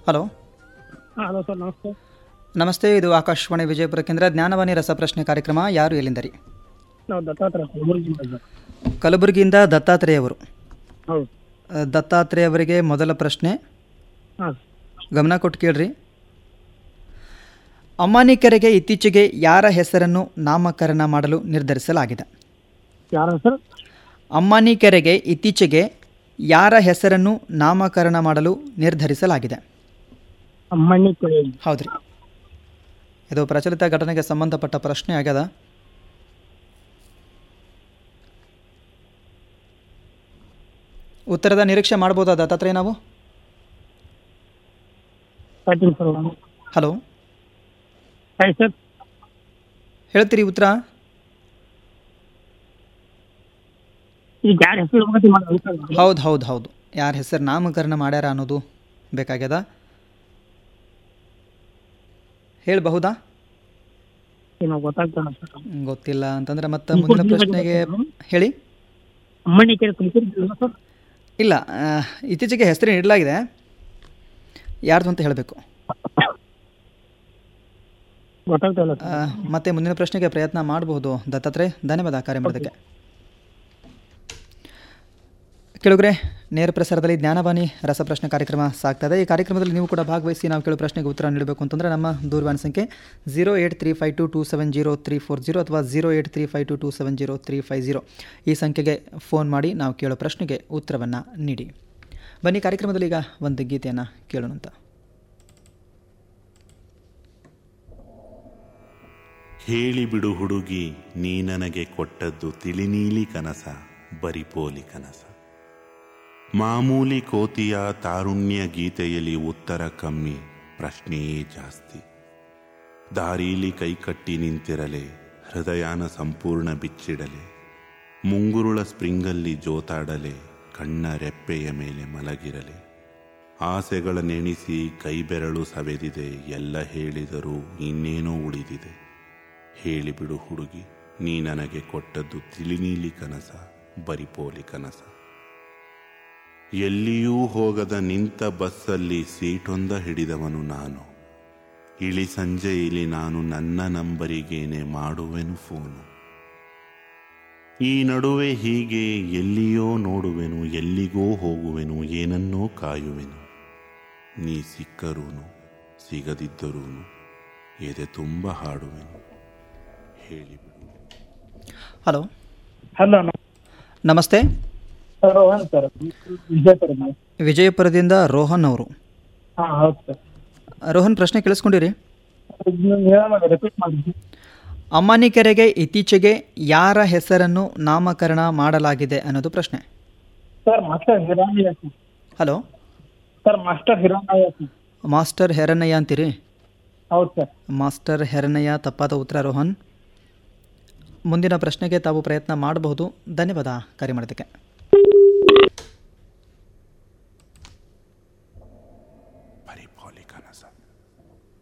hello ಹಾಂ hello sir ನಮಸ್ತೆ ನಮಸ್ತೆ ಇದು ಆಕಾಶವಾಣಿ ವಿಜಯಪುರ ಕೇಂದ್ರ ಜ್ಞಾನವಾಣಿ ರಸಪ್ರಶ್ನೆ ಕಾರ್ಯಕ್ರಮ ಯಾರು ಎಲ್ಲಿಂದರಿ ನಾವು ದತ್ತಾತ್ರೇಯ ಕಲಬುರಗಿಯಿಂದ ಸರ್ ಕಲಬುರಗಿಯಿಂದ ದತ್ತಾತ್ರೇಯ ಅವರು ಹೌದು ಅ, ದತ್ತಾತ್ರೇಯ ಅವರಿಗೆ ಮೊದಲ ಪ್ರಶ್ನೆ ಹಾಂ ಗಮನ ಕೊಟ್ಟು ಕೇಳ್ರಿ ಅಮ್ಮಾನಿಕೆರೆಗೆ ಇತ್ತೀಚೆಗೆ ಯಾರ ಹೆಸರನ್ನು ನಾಮಕರಣ ಮಾಡಲು ನಿರ್ಧರಿಸಲಾಗಿದೆ ಯಾರು ಸರ್ ಅಮ್ಮಾನಿಕೆರೆಗೆ ಇತ್ತೀಚೆಗೆ ಯಾರ ಹೆಸರನ್ನು ನಾಮಕರಣ ಮಾಡಲು ನಿರ್ಧರಿಸಲಾಗಿದೆ ಅಮ್ಮಣ್ಣಿ ಕೊಳಿ ಹೌದ್ರಿ ಇದು ಪ್ರಚಲಿತ ಘಟನೆಗೆ ಸಂಬಂಧಪಟ್ಟ ಪ್ರಶ್ನೆ ಆಗ್ಯದ ಉತ್ತರದ ನಿರೀಕ್ಷೆ ಮಾಡ್ಬೋದಾ ದತ್ತಾತ್ರೇಯ ನಾವು ಪಾಟೀಲ್ ಸರ್ ನಾನು ಹಲೋ ಹಾಯ್ ಸರ್ ಹೇಳ್ತೀರಿ ಉತ್ತರ ಈಗ ಯಾರ ಹೆಸರು ಹೋಗತಿ ಮಾಡಿ ಸರ್ ಹೌದು ಹೌದು ಹೌದು ಯಾರ ಹೆಸರು ನಾಮಕರಣ ಮಾಡ್ಯಾರ ಅನ್ನೋದು ಬೇಕಾಗ್ಯದ ಹೇಳಬಹುದಾ ಏನೋ ಗೊತ್ತಾಗ್ತಾನ ಸರ್ ಹ್ಮ್, ಗೊತ್ತಿಲ್ಲ ಅಂತಂದ್ರೆ ಮತ್ತೆ ಮುಂದಿನ ಪ್ರಶ್ನೆಗೆ ಹೇಳಿ ಅಮ್ಮಣ್ಣಿ ಕೇಳಿ ಕಲಿಸಿರ್ತಿಲ್ಲ ಸರ್ ಇಲ್ಲ ಆ, ಇತ್ತೀಚೆಗೆ ಹೆಸರು ನೀಡಲಾಗಿದೆ ಯಾರ್ದು ಅಂತ ಹೇಳಬೇಕು ಗೊತ್ತಾಗ್ತಾ ಇಲ್ಲ ಆ, ಮತ್ತೆ ಮುಂದಿನ ಪ್ರಶ್ನೆಗೆ ಪ್ರಯತ್ನ ಮಾಡಬಹುದು ದತ್ತಾತ್ರೇಯ ಧನ್ಯವಾದ ಕಾರ್ಯ ಮಾಡೋದಕ್ಕೆ ಕೇಳುಗ್ರೆ ನೇರ ಪ್ರಸಾರದಲ್ಲಿ ಜ್ಞಾನವಾಣಿ ರಸಪ್ರಶ್ನೆ ಕಾರ್ಯಕ್ರಮ ಸಾಗ್ತದೆ ಈ ಕಾರ್ಯಕ್ರಮದಲ್ಲಿ ನೀವು ಕೂಡ ಭಾಗವಹಿಸಿ ನಾವು ಕೇಳೋ ಪ್ರಶ್ನೆಗೆ ಉತ್ತರ ನೀಡಬೇಕು ಅಂತಂದರೆ ನಮ್ಮ ದೂರವಾಣಿ ಸಂಖ್ಯೆ zero eight three five two two seven zero three four zero ಅಥವಾ zero eight three five two two seven zero three five zero ಈ ಸಂಖ್ಯೆಗೆ ಫೋನ್ ಮಾಡಿ ನಾವು ಕೇಳೋ ಪ್ರಶ್ನೆಗೆ ಉತ್ತರವನ್ನು ನೀಡಿ ಬನ್ನಿ ಕಾರ್ಯಕ್ರಮದಲ್ಲಿ ಈಗ ಒಂದು ಗೀತೆಯನ್ನು ಕೇಳೋಣ ಅಂತ ಹೇಳಿಬಿಡು ಹುಡುಗಿ ನೀ ನನಗೆ ಕೊಟ್ಟದ್ದು ತಿಳಿನೀಲಿ ಕನಸ ಬರಿಪೋಲಿ ಕನಸ ಮಾಮೂಲಿ ಕೋತಿಯ ತಾರುಣ್ಯ ಗೀತೆಯಲ್ಲಿ ಉತ್ತರ ಕಮ್ಮಿ ಪ್ರಶ್ನೆಯೇ ಜಾಸ್ತಿ ದಾರೀಲಿ ಕೈಕಟ್ಟಿ ನಿಂತಿರಲೆ ಹೃದಯನ ಸಂಪೂರ್ಣ ಬಿಚ್ಚಿಡಲೆ ಮುಂಗುರುಳ ಸ್ಪ್ರಿಂಗಲ್ಲಿ ಜೋತಾಡಲೆ ಕಣ್ಣ ರೆಪ್ಪೆಯ ಮೇಲೆ ಮಲಗಿರಲೆ ಆಸೆಗಳ ನೆನೆಸಿ ಕೈಬೆರಳು ಸವೆದಿದೆ ಎಲ್ಲ ಹೇಳಿದರೂ ಇನ್ನೇನೋ ಉಳಿದಿದೆ ಹೇಳಿಬಿಡು ಹುಡುಗಿ ನೀ ನನಗೆ ಕೊಟ್ಟದ್ದು ತಿಳಿನೀಲಿ ಕನಸ ಬರಿಪೋಲಿ ಕನಸ ಎಲ್ಲಿಯೂ ಹೋಗದ ನಿಂತ ಬಸ್ಸಲ್ಲಿ ಸೀಟೊಂದ ಹಿಡಿದವನು ನಾನು ಇಳಿ ಸಂಜೆ ಇಲ್ಲಿ ನಾನು ನನ್ನ ನಂಬರಿಗೇನೆ ಮಾಡುವೆನು ಫೋನು ಈ ನಡುವೆ ಹೀಗೆ ಎಲ್ಲಿಯೋ ನೋಡುವೆನು ಎಲ್ಲಿಗೋ ಹೋಗುವೆನು ಏನನ್ನೋ ಕಾಯುವೆನು ನೀ ಸಿಕ್ಕರೂನು ಸಿಗದಿದ್ದರೂ ಎದೆ ತುಂಬ ಹಾಡುವೆನು ಹೇಳಿಬಿಡು ಹಲೋ ಹಲೋ ನಮಸ್ತೆ ಸರ್ ರೋಹನ್ ಸರ್ ವಿಜಯಪುರ ವಿಜಯಪುರದಿಂದ ರೋಹನ್ ಅವರು ಹಾಂ ಹೌದು ಸರ್ ರೋಹನ್ ಪ್ರಶ್ನೆ ಕೇಳಿಸ್ಕೊಂಡಿರಿ ರಿಪೀಟ್ ಮಾಡಿ ಅಮ್ಮಾನಿಕೆರೆಗೆ ಇತ್ತೀಚೆಗೆ ಯಾರ ಹೆಸರನ್ನು ನಾಮಕರಣ ಮಾಡಲಾಗಿದೆ ಅನ್ನೋದು ಪ್ರಶ್ನೆ sir master Hiranayya sir hello sir master Hiranayya sir master Hiranayya ಅಂತೀರಿ ಹೌದು ಸರ್ ಮಾಸ್ಟರ್ ಹೆರನಯ್ಯ ತಪ್ಪಾದ ಉತ್ತರ ರೋಹನ್ ಮುಂದಿನ ಪ್ರಶ್ನೆಗೆ ತಾವು ಪ್ರಯತ್ನ ಮಾಡಬಹುದು ಧನ್ಯವಾದ ಕರೆ ಮಾಡೋದಕ್ಕೆ